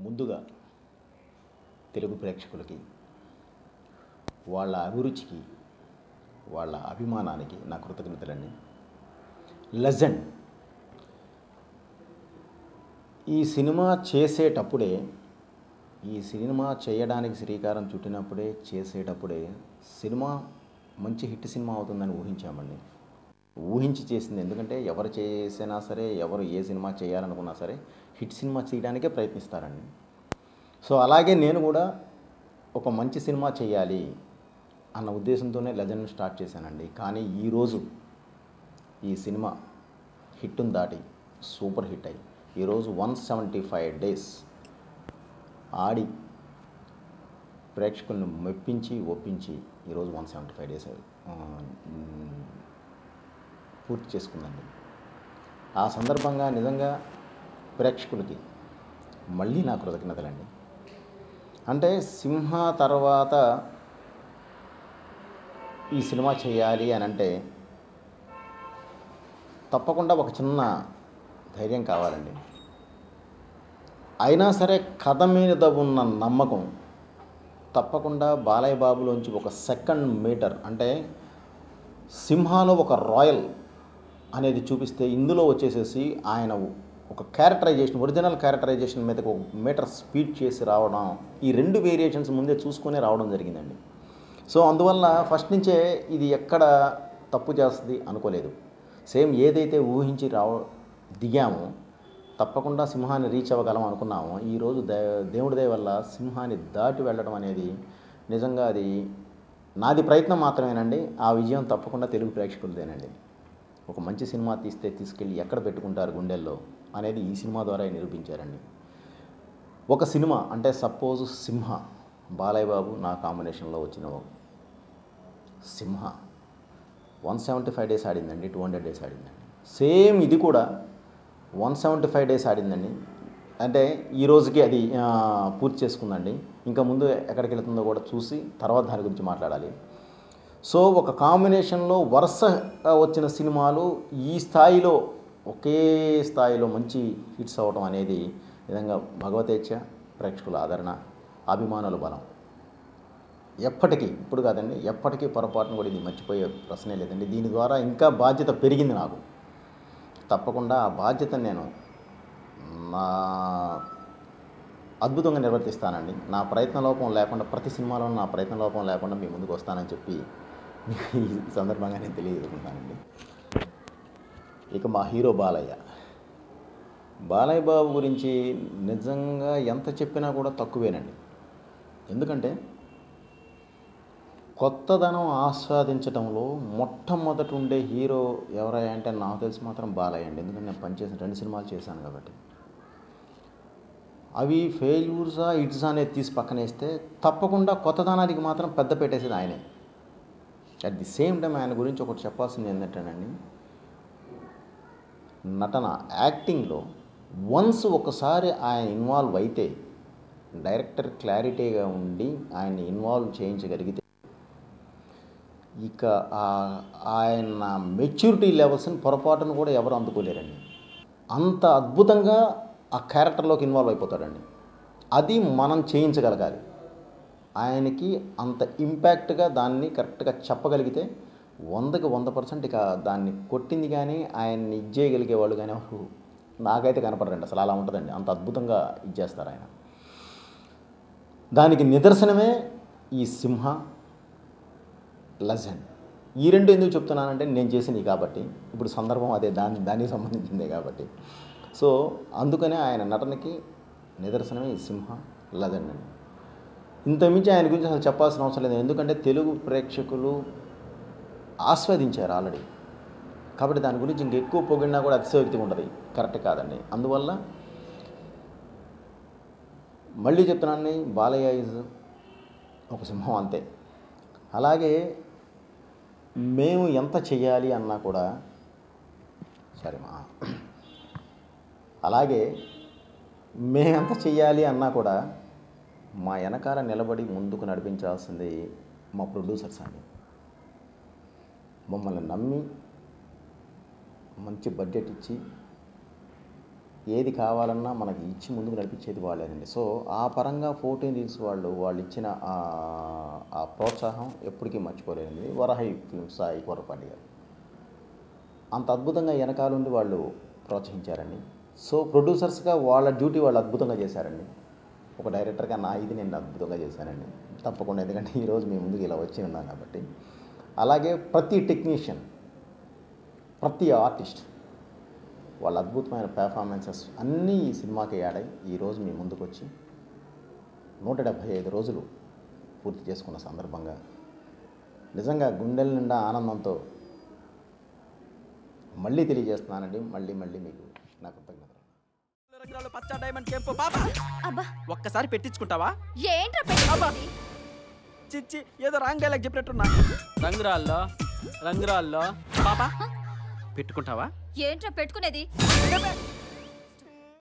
ముందుగా తెలుగు ప్రేక్షకులకి వాళ్ళ అభిరుచికి వాళ్ళ అభిమానానికి నా కృతజ్ఞతలండి లెజెండ్ ఈ సినిమా చేసేటప్పుడే ఈ సినిమా చేయడానికి శ్రీకారం చుట్టినప్పుడే చేసేటప్పుడే సినిమా మంచి హిట్ సినిమా అవుతుందని ఊహించామండి ఊహించి చేసింది ఎందుకంటే ఎవరు చేసినా సరే ఎవరు ఏ సినిమా చేయాలనుకున్నా సరే హిట్ సినిమా చేయడానికే ప్రయత్నిస్తారండి సో అలాగే నేను కూడా ఒక మంచి సినిమా చేయాలి అన్న ఉద్దేశంతోనే లెజెండ్ స్టార్ట్ చేశానండి కానీ ఈరోజు ఈ సినిమా హిట్ను దాటి సూపర్ హిట్ అయ్యి ఈరోజు వన్ సెవెంటీ ఫైవ్ డేస్ ఆడి ప్రేక్షకులను మెప్పించి ఒప్పించి ఈరోజు వన్ సెవెంటీ ఫైవ్ డేస్ పూర్తి చేసుకుందండి ఆ సందర్భంగా నిజంగా ప్రేక్షకులకి మళ్ళీ నా కృతజ్ఞతలండి అంటే సింహ తర్వాత ఈ సినిమా చేయాలి అని అంటే తప్పకుండా ఒక చిన్న ధైర్యం కావాలండి అయినా సరే కథ మీద ఉన్న నమ్మకం తప్పకుండా బాలయ్య బాబులోంచి ఒక సెకండ్ మీటర్ అంటే సింహాలో ఒక రాయల్ అనేది చూపిస్తే ఇందులో వచ్చేసేసి ఆయన ఒక క్యారెక్టరైజేషన్ ఒరిజినల్ క్యారెక్టరైజేషన్ మీద ఒక మీటర్ స్పీడ్ చేసి రావడం ఈ రెండు వేరియేషన్స్ ముందే చూసుకునే రావడం జరిగిందండి సో అందువల్ల ఫస్ట్ నుంచే ఇది ఎక్కడ తప్పు చేస్తుంది అనుకోలేదు సేమ్ ఏదైతే ఊహించి రావ దిగామో తప్పకుండా సింహాన్ని రీచ్ అవ్వగలం అనుకున్నామో ఈరోజు దే దేవుడి దయ వల్ల సింహాన్ని దాటి వెళ్ళడం అనేది నిజంగా అది నాది ప్రయత్నం మాత్రమేనండి ఆ విజయం తప్పకుండా తెలుగు ప్రేక్షకులదేనండి ఒక మంచి సినిమా తీస్తే తీసుకెళ్ళి ఎక్కడ పెట్టుకుంటారు గుండెల్లో అనేది ఈ సినిమా ద్వారా నిరూపించారండి ఒక సినిమా అంటే సపోజ్ సింహ బాలయ్య బాబు నా కాంబినేషన్లో వచ్చిన Simha one seventy five days ఆడిందండి టూ హండ్రెడ్ డేస్ ఆడిందండి సేమ్ ఇది కూడా వన్ సెవెంటీ ఫైవ్ డేస్ ఆడిందండి అంటే ఈ రోజుకి అది ఆ, పూర్తి చేసుకుందండి ఇంకా ముందు ఎక్కడికి వెళ్తుందో కూడా చూసి తర్వాత దాని గురించి మాట్లాడాలి సో ఒక కాంబినేషన్లో వరుసగా వచ్చిన సినిమాలు ఈ స్థాయిలో ఒకే స్థాయిలో మంచి హిట్స్ అవ్వడం అనేది నిజంగా భగవతేచ్ఛ ప్రేక్షకుల ఆదరణ అభిమానుల బలం ఎప్పటికీ ఇప్పుడు కాదండి ఎప్పటికీ పొరపాటును కూడా ఇది మర్చిపోయే ప్రశ్నే లేదండి దీని ద్వారా ఇంకా బాధ్యత పెరిగింది నాకు తప్పకుండా ఆ బాధ్యతను నేను నా అద్భుతంగా నిర్వర్తిస్తానండి నా ప్రయత్న లోపం లేకుండా ప్రతి సినిమాలో నా ప్రయత్న లోపం లేకుండా మీ ముందుకు వస్తానని చెప్పి ఈ సందర్భంగా నేను తెలియజేసుకుంటానండి ఇక మా హీరో బాలయ్య బాలయ్య బాబు గురించి నిజంగా ఎంత చెప్పినా కూడా తక్కువేనండి ఎందుకంటే కొత్తదనం ఆస్వాదించడంలో మొట్టమొదటి ఉండే హీరో ఎవరయ్యా అంటే నాకు తెలిసి మాత్రం బాలయ్య అండి ఎందుకంటే నేను పనిచేసిన రెండు సినిమాలు చేశాను కాబట్టి అవి ఫెయిల్యూర్సా ఇట్సా అనేది తీసి పక్కనేస్తే తప్పకుండా కొత్తదనానికి మాత్రం పెద్ద పెట్టేసేది ఆయనే అట్ ది సేమ్ టైం ఆయన గురించి ఒకటి చెప్పాల్సింది ఏంటంటేనండి నటన యాక్టింగ్లో వన్స్ ఒకసారి ఆయన ఇన్వాల్వ్ అయితే డైరెక్టర్ క్లారిటీగా ఉండి ఆయన్ని ఇన్వాల్వ్ చేయించగలిగితే ఇక ఆ- ఆయన మెచ్యూరిటీ లెవెల్స్ని పొరపాటును కూడా ఎవరు అందుకోలేరండి అంత అద్భుతంగా ఆ క్యారెక్టర్లోకి ఇన్వాల్వ్ అయిపోతాడండి అది మనం చేయించగలగాలి ఆయనకి అంత ఇంపాక్ట్గా దాన్ని కరెక్ట్గా చెప్పగలిగితే వందకి వంద పర్సెంట్ ఇక దాన్ని కొట్టింది కానీ ఆయన్ని ఇచ్చేయగలిగే వాళ్ళు కానీ ఎవరు నాకైతే కనపడరండి అసలు అలా ఉంటుందండి అంత అద్భుతంగా ఇచ్చేస్తారు ఆయన దానికి నిదర్శనమే ఈ సింహ లెజెండ్ ఈ రెండు ఎందుకు చెప్తున్నానంటే నేను చేసినవి కాబట్టి ఇప్పుడు సందర్భం అదే దాని దానికి సంబంధించిందే కాబట్టి సో అందుకనే ఆయన నటనకి నిదర్శనమే ఈ సింహ లెజెండ్ అండి ఇంతకుమించి ఆయన గురించి అసలు చెప్పాల్సిన అవసరం లేదు ఎందుకంటే తెలుగు ప్రేక్షకులు ఆస్వాదించారు ఆల్రెడీ కాబట్టి దాని గురించి ఇంకెక్కువ పొగిడినా కూడా అతిశయోక్తిగా ఉంటుంది కరెక్ట్ కాదండి అందువల్ల మళ్ళీ చెప్తున్నాను బాలయ్య ఇస్ ఒక సింహం అంతే అలాగే మేము ఎంత చెయ్యాలి అన్నా కూడా సరే మా అలాగే మేమెంత చెయ్యాలి అన్నా కూడా మా వెనకాల నిలబడి ముందుకు నడిపించాల్సింది మా ప్రొడ్యూసర్స్ అండి మమ్మల్ని నమ్మి మంచి బడ్జెట్ ఇచ్చి ఏది కావాలన్నా మనకి ఇచ్చి ముందుకు నడిపించేది వాళ్ళేనండి సో ఆ పరంగా ఫోర్టీన్ రీల్స్ వాళ్ళు వాళ్ళు ఇచ్చిన ఆ- ఆ ప్రోత్సాహం ఎప్పటికీ మర్చిపోలేనిది వరహై ఫిల్మ్స్ సాయి కొరపాటి గారు అంత అద్భుతంగా వెనకాలండి వాళ్ళు ప్రోత్సహించారండి సో ప్రొడ్యూసర్స్గా వాళ్ళ డ్యూటీ వాళ్ళు అద్భుతంగా చేశారండి ఒక డైరెక్టర్గా నా ఇది నేను అద్భుతంగా చేశానండి తప్పకుండా ఎందుకంటే ఈరోజు మీ ముందుకు ఇలా వచ్చి ఉన్నాను కాబట్టి అలాగే ప్రతి టెక్నీషియన్ ప్రతి ఆర్టిస్ట్ వాళ్ళ అద్భుతమైన పెర్ఫార్మెన్సెస్ అన్నీ ఈ సినిమాకి యాడై ఈరోజు మీ ముందుకు వచ్చి నూట డెబ్భై ఐదు రోజులు పూర్తి చేసుకున్న సందర్భంగా నిజంగా గుండెల నిండా ఆనందంతో మళ్ళీ తెలియజేస్తున్నానండి మళ్ళీ మళ్ళీ మీకు నా కృతజ్ఞతలు రంగురాలు పచ్చ డైమండ్ కెంపు పాప అబ్బా ఒక్కసారి పెట్టించుకుంటావా ఏంట్రా పెట్టుకునేది? చిచ్చి ఏదో రాంగ్ డైలాగ్ చెప్పినట్టున్నా రంగురాల్లో రంగురాల్లో పాప పెట్టుకుంటావా ఏంట్రా పెట్టుకునేది ఏమే?